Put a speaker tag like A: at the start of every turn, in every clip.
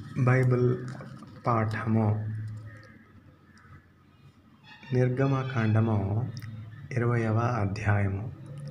A: Bible పాఠము నిర్గమకాండము ఇరవయవ అధ్యాయము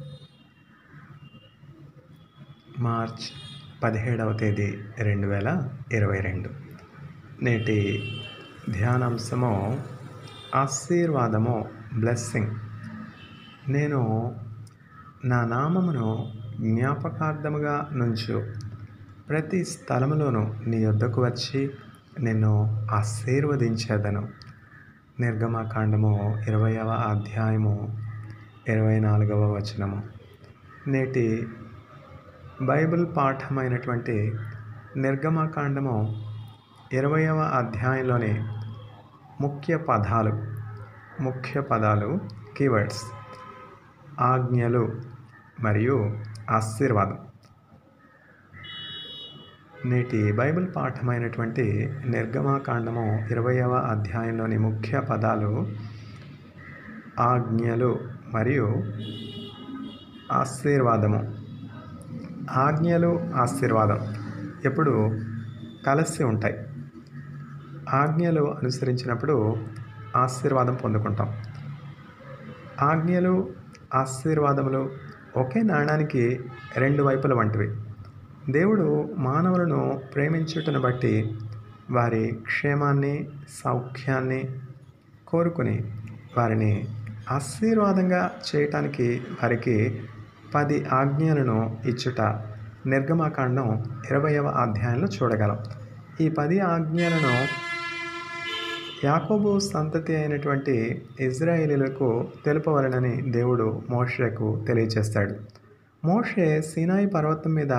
A: మార్చ్ పదిహేడవ తేదీ రెండు వేల ఇరవై రెండు నేటి ధ్యానాంశము ఆశీర్వాదము బ్లెస్సింగ్ నేను నా నామమును జ్ఞాపకార్థముగా నుంచు ప్రతి స్థలములోనూ నీ యొద్దకు వచ్చి నిన్ను ఆశీర్వదించేదను నిర్గమకాండము ఇరవయవ అధ్యాయము ఇరవై నాలుగవ వచనము నేటి బైబిల్ పాఠమైనటువంటి నిర్గమకాండము ఇరవయవ అధ్యాయంలోని ముఖ్య పదాలు ముఖ్య పదాలు కీవర్డ్స్ ఆజ్ఞలు మరియు ఆశీర్వాదం నేటి బైబిల్ పాఠమైనటువంటి నిర్గమాకాండము ఇరవయవ అధ్యాయంలోని ముఖ్య పదాలు ఆజ్ఞలు మరియు ఆశీర్వాదము ఆజ్ఞలు ఆశీర్వాదం ఎప్పుడు కలిసి ఉంటాయి ఆజ్ఞలు అనుసరించినప్పుడు ఆశీర్వాదం పొందుకుంటాం ఆజ్ఞలు ఆశీర్వాదములు ఒకే నాణానికి రెండు వైపుల వంటివి దేవుడు మానవులను ప్రేమించుటను బట్టి వారి క్షేమాన్ని సౌఖ్యాన్ని కోరుకుని వారిని ఆశీర్వాదంగా చేయటానికి వారికి పది ఆజ్ఞలను ఇచ్చుట నిర్గమాకాండం ఇరవయవ అధ్యాయంలో చూడగలం ఈ పది ఆజ్ఞలను యాకోబు సంతతి అయినటువంటి ఇజ్రాయేలీలకు తెలుపవలనని దేవుడు మోషేకు తెలియచేస్తాడు మోషే సీనాయి పర్వతం మీద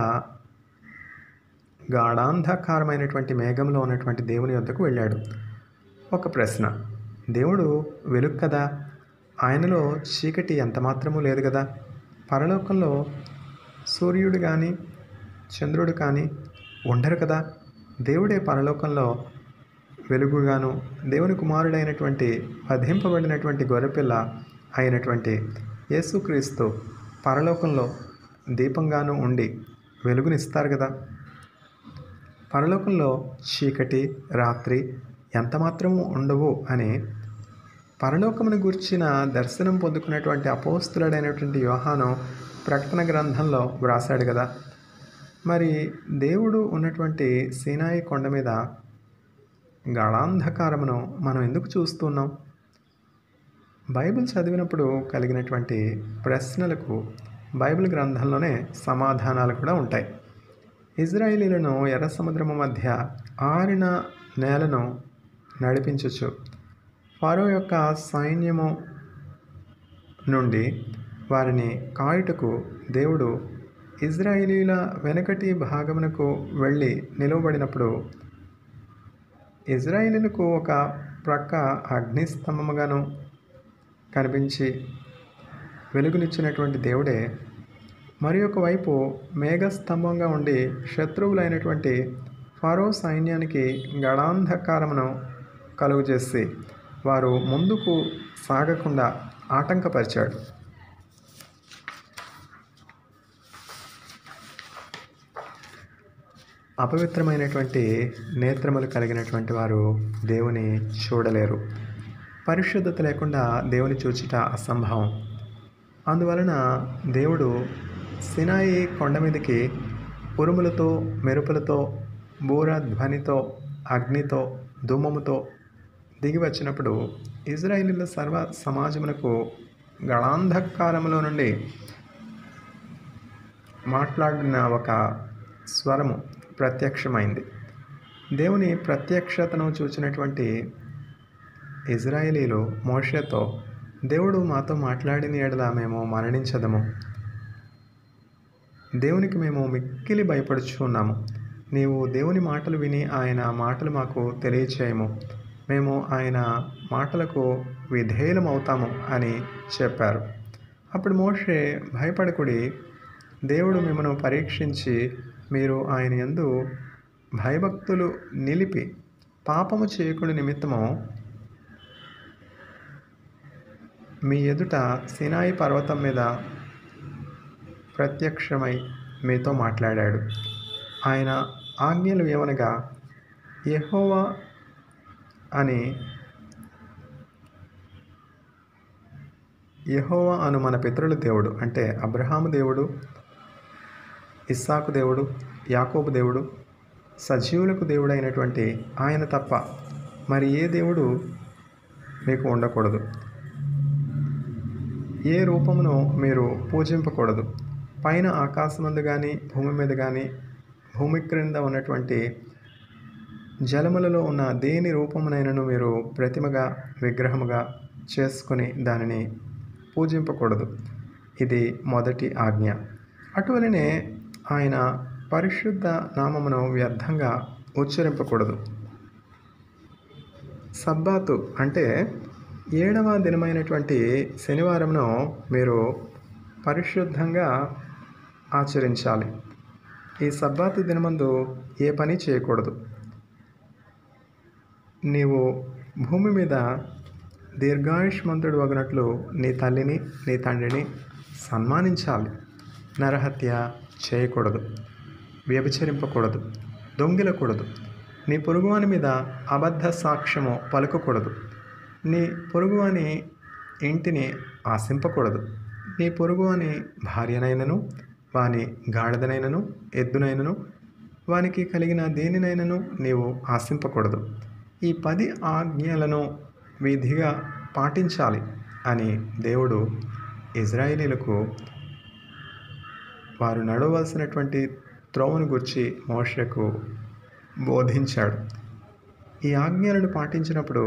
A: గాఢాంధకారమైనటువంటి మేఘంలో ఉన్నటువంటి దేవుని వద్దకు వెళ్ళాడు ఒక ప్రశ్న దేవుడు వెలుగు కదా ఆయనలో చీకటి ఎంత మాత్రమూ లేదు కదా పరలోకంలో సూర్యుడు కానీ చంద్రుడు కానీ ఉండరు కదా దేవుడే పరలోకంలో వెలుగుగాను దేవుని కుమారుడైనటువంటి వధింపబడినటువంటి గొర్రెపిల్ల అయినటువంటి యేసుక్రీస్తు పరలోకంలో దీపంగాను ఉండి వెలుగునిస్తారు కదా పరలోకంలో చీకటి రాత్రి ఎంత మాత్రము ఉండవు అని పరలోకమును గుర్చిన దర్శనం పొందుకున్నటువంటి అపోస్తులుడైనటువంటి యోహాను ప్రకటన గ్రంథంలో వ్రాసాడు కదా మరి దేవుడు ఉన్నటువంటి సీనాయి కొండ మీద గాఢాంధకారమును మనం ఎందుకు చూస్తున్నాం బైబిల్ చదివినప్పుడు కలిగినటువంటి ప్రశ్నలకు బైబిల్ గ్రంథంలోనే సమాధానాలు కూడా ఉంటాయి ఇజ్రాయేలీలను ఎర్ర సముద్రము మధ్య ఆరిన నేలను నడిపించచ్చు ఫరో యొక్క సైన్యము నుండి వారిని కాయుటకు దేవుడు ఇజ్రాయేలీల వెనకటి భాగమునకు వెళ్ళి నిలువబడినప్పుడు ఇజ్రాయేలీలకు ఒక ప్రక్క అగ్నిస్తంభముగాను కనిపించి వెలుగునిచ్చినటువంటి దేవుడే మరి వైపు మేఘస్తంభంగా ఉండి శత్రువులైనటువంటి ఫరో సైన్యానికి గడాంధకారమును కలుగు చేసి వారు ముందుకు సాగకుండా ఆటంకపరిచాడు అపవిత్రమైనటువంటి నేత్రములు కలిగినటువంటి వారు దేవుని చూడలేరు పరిశుద్ధత లేకుండా దేవుని చూచుట అసంభవం అందువలన దేవుడు సినాయి కొండ మీదకి ఉరుములతో మెరుపులతో బూర ధ్వనితో అగ్నితో దుమ్మముతో దిగి వచ్చినప్పుడు ఇజ్రాయిలీల సర్వ సమాజమునకు గళాంధకారములో నుండి మాట్లాడిన ఒక స్వరము ప్రత్యక్షమైంది దేవుని ప్రత్యక్షతను చూచినటువంటి ఇజ్రాయేలీలు మోషేతో దేవుడు మాతో మాట్లాడిన ఎడల మేము మరణించదము దేవునికి మేము మిక్కిలి భయపడుచున్నాము నీవు దేవుని మాటలు విని ఆయన మాటలు మాకు తెలియచేయము మేము ఆయన మాటలకు విధేయులమవుతాము అని చెప్పారు అప్పుడు మోషే భయపడకుడి దేవుడు మిమ్మను పరీక్షించి మీరు ఆయన యందు భయభక్తులు నిలిపి పాపము చేయకుడి నిమిత్తము మీ ఎదుట సినాయి పర్వతం మీద ప్రత్యక్షమై మీతో మాట్లాడాడు ఆయన ఆజ్ఞలు ఏమనగా యెహోవా అని యెహోవా అను మన పితరుల దేవుడు అంటే అబ్రహాము దేవుడు ఇస్సాకు దేవుడు యాకోబు దేవుడు సజీవులకు దేవుడు అయినటువంటి ఆయన తప్ప మరి ఏ దేవుడు మీకు ఉండకూడదు ఏ రూపమును మీరు పూజింపకూడదు పైన ఆకాశమందు కానీ భూమి మీద కానీ భూమి క్రింద ఉన్నటువంటి జలములలో ఉన్న దేని రూపమునైనను మీరు ప్రతిమగా విగ్రహముగా చేసుకుని దానిని పూజింపకూడదు ఇది మొదటి ఆజ్ఞ అటువలనే ఆయన పరిశుద్ధ నామమును వ్యర్థంగా ఉచ్చరింపకూడదు సబ్బాతు అంటే ఏడవ దినమైనటువంటి శనివారంను మీరు పరిశుద్ధంగా ఆచరించాలి ఈ సబ్బాతు దినమందు ఏ పని చేయకూడదు నీవు భూమి మీద దీర్ఘాయుష్మంతుడు వగినట్లు నీ తల్లిని నీ తండ్రిని సన్మానించాలి నరహత్య చేయకూడదు వ్యభిచరింపకూడదు దొంగిలకూడదు నీ పొరుగువాని మీద అబద్ధ సాక్ష్యము పలకకూడదు నీ పొరుగువాని ఇంటిని ఆశింపకూడదు నీ పొరుగువాని భార్యనైనను వాని గాడిదనైనను ఎద్దునైనను వానికి కలిగిన దేనినైనను నీవు ఆశింపకూడదు ఈ పది ఆజ్ఞలను విధిగా పాటించాలి అని దేవుడు ఇజ్రాయేలీలకు వారు నడవలసినటువంటి త్రోవను గుర్చి మోషకు బోధించాడు ఈ ఆజ్ఞలను పాటించినప్పుడు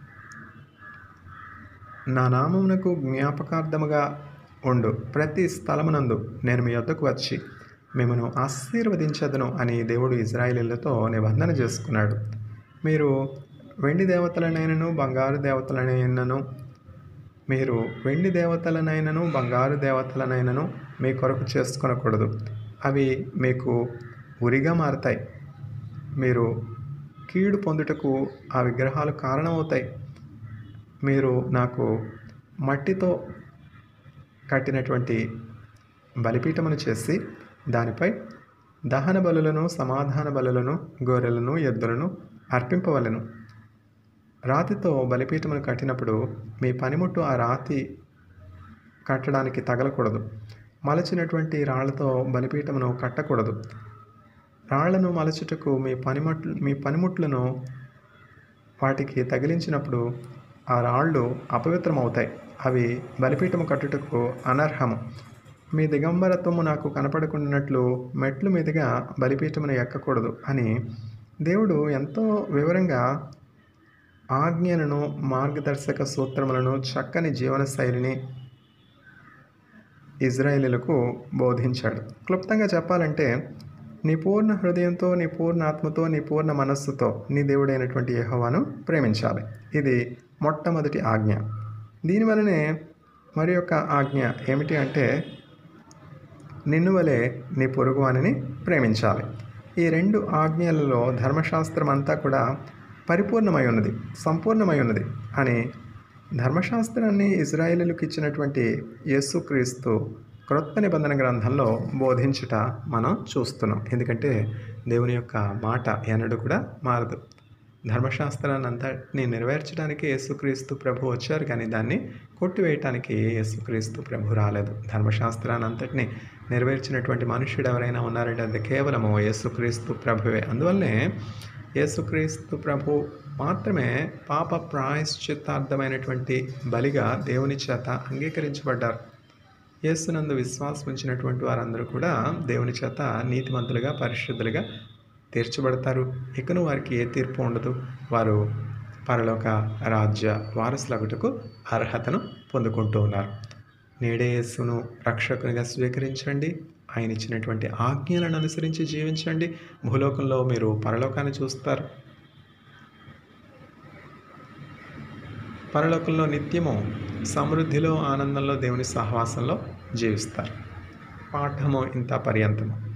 A: నా నామమునకు జ్ఞాపకార్థముగా ఉండు ప్రతి స్థలమునందు నేను మీ వద్దకు వచ్చి మిమ్మను ఆశీర్వదించదును అని దేవుడు ఇజ్రాయేలీలతో నిబంధన చేసుకున్నాడు మీరు వెండి దేవతలనైనను బంగారు దేవతలనైనను మీరు వెండి దేవతలనైనను బంగారు దేవతలనైనను మీ కొరకు చేసుకొనకూడదు అవి మీకు ఉరిగా మారతాయి మీరు కీడు పొందుటకు ఆ విగ్రహాలు కారణమవుతాయి మీరు నాకు మట్టితో కట్టినటువంటి బలిపీఠమును చేసి దానిపై దహన బలులను సమాధాన బలులను గొర్రెలను ఎద్దులను అర్పింపవలను రాతితో బలిపీఠమును కట్టినప్పుడు మీ పనిముట్టు ఆ రాతి కట్టడానికి తగలకూడదు మలచినటువంటి రాళ్లతో బలిపీఠమును కట్టకూడదు రాళ్లను మలచుటకు మీ పనిముట్లు మీ పనిముట్లను వాటికి తగిలించినప్పుడు ఆ రాళ్ళు అపవిత్రమవుతాయి అవి బలిపీఠము కట్టుటకు అనర్హము మీ దిగంబరత్వము నాకు కనపడకుండానట్లు మెట్లు మీదుగా బలిపీఠమును ఎక్కకూడదు అని దేవుడు ఎంతో వివరంగా ఆజ్ఞలను మార్గదర్శక సూత్రములను చక్కని జీవన శైలిని ఇజ్రాయేలీలకు బోధించాడు క్లుప్తంగా చెప్పాలంటే నీ పూర్ణ హృదయంతో నీ పూర్ణ ఆత్మతో నీ పూర్ణ మనస్సుతో నీ దేవుడైనటువంటి యెహోవాను ప్రేమించాలి ఇది మొట్టమొదటి ఆజ్ఞ దీనివలనే మరి యొక్క ఆజ్ఞ ఏమిటి అంటే నిన్ను వలె నీ పొరుగువానిని ప్రేమించాలి ఈ రెండు ఆజ్ఞలలో ధర్మశాస్త్రం అంతా కూడా పరిపూర్ణమై ఉన్నది సంపూర్ణమై ఉన్నది అని ధర్మశాస్త్రాన్ని ఇజ్రాయేలీలకు ఇచ్చినటువంటి యేసుక్రీస్తు క్రొత్త నిబంధన గ్రంథంలో బోధించుట మనం చూస్తున్నాం ఎందుకంటే దేవుని యొక్క మాట ఎన్నడూ కూడా మారదు ధర్మశాస్త్రాన్ని అంతటిని నెరవేర్చడానికి యేసుక్రీస్తు ప్రభు వచ్చారు కానీ దాన్ని కొట్టివేయటానికి యేసుక్రీస్తు ప్రభు రాలేదు ధర్మశాస్త్రాన్ని అంతటిని నెరవేర్చినటువంటి మనుష్యుడు ఎవరైనా ఉన్నారంటే అది కేవలము యేసుక్రీస్తు ప్రభువే అందువల్లనే యేసుక్రీస్తు ప్రభు మాత్రమే పాప ప్రాయశ్చిత్తార్థమైనటువంటి బలిగా దేవుని చేత అంగీకరించబడ్డారు యేసునందు విశ్వాసం ఉంచినటువంటి వారందరూ కూడా దేవుని చేత నీతిమంతులుగా పరిశుద్ధులుగా తీర్చబడతారు ఇకను వారికి ఏ తీర్పు ఉండదు వారు పరలోక రాజ్య వారసులగుటకు అర్హతను పొందుకుంటూ ఉన్నారు నేడే యేసును రక్షకునిగా స్వీకరించండి ఆయన ఇచ్చినటువంటి ఆజ్ఞలను అనుసరించి జీవించండి భూలోకంలో మీరు పరలోకాన్ని చూస్తారు పరలోకంలో నిత్యము సమృద్ధిలో ఆనందంలో దేవుని సహవాసంలో జీవిస్తారు పాఠము ఇంత పర్యంతము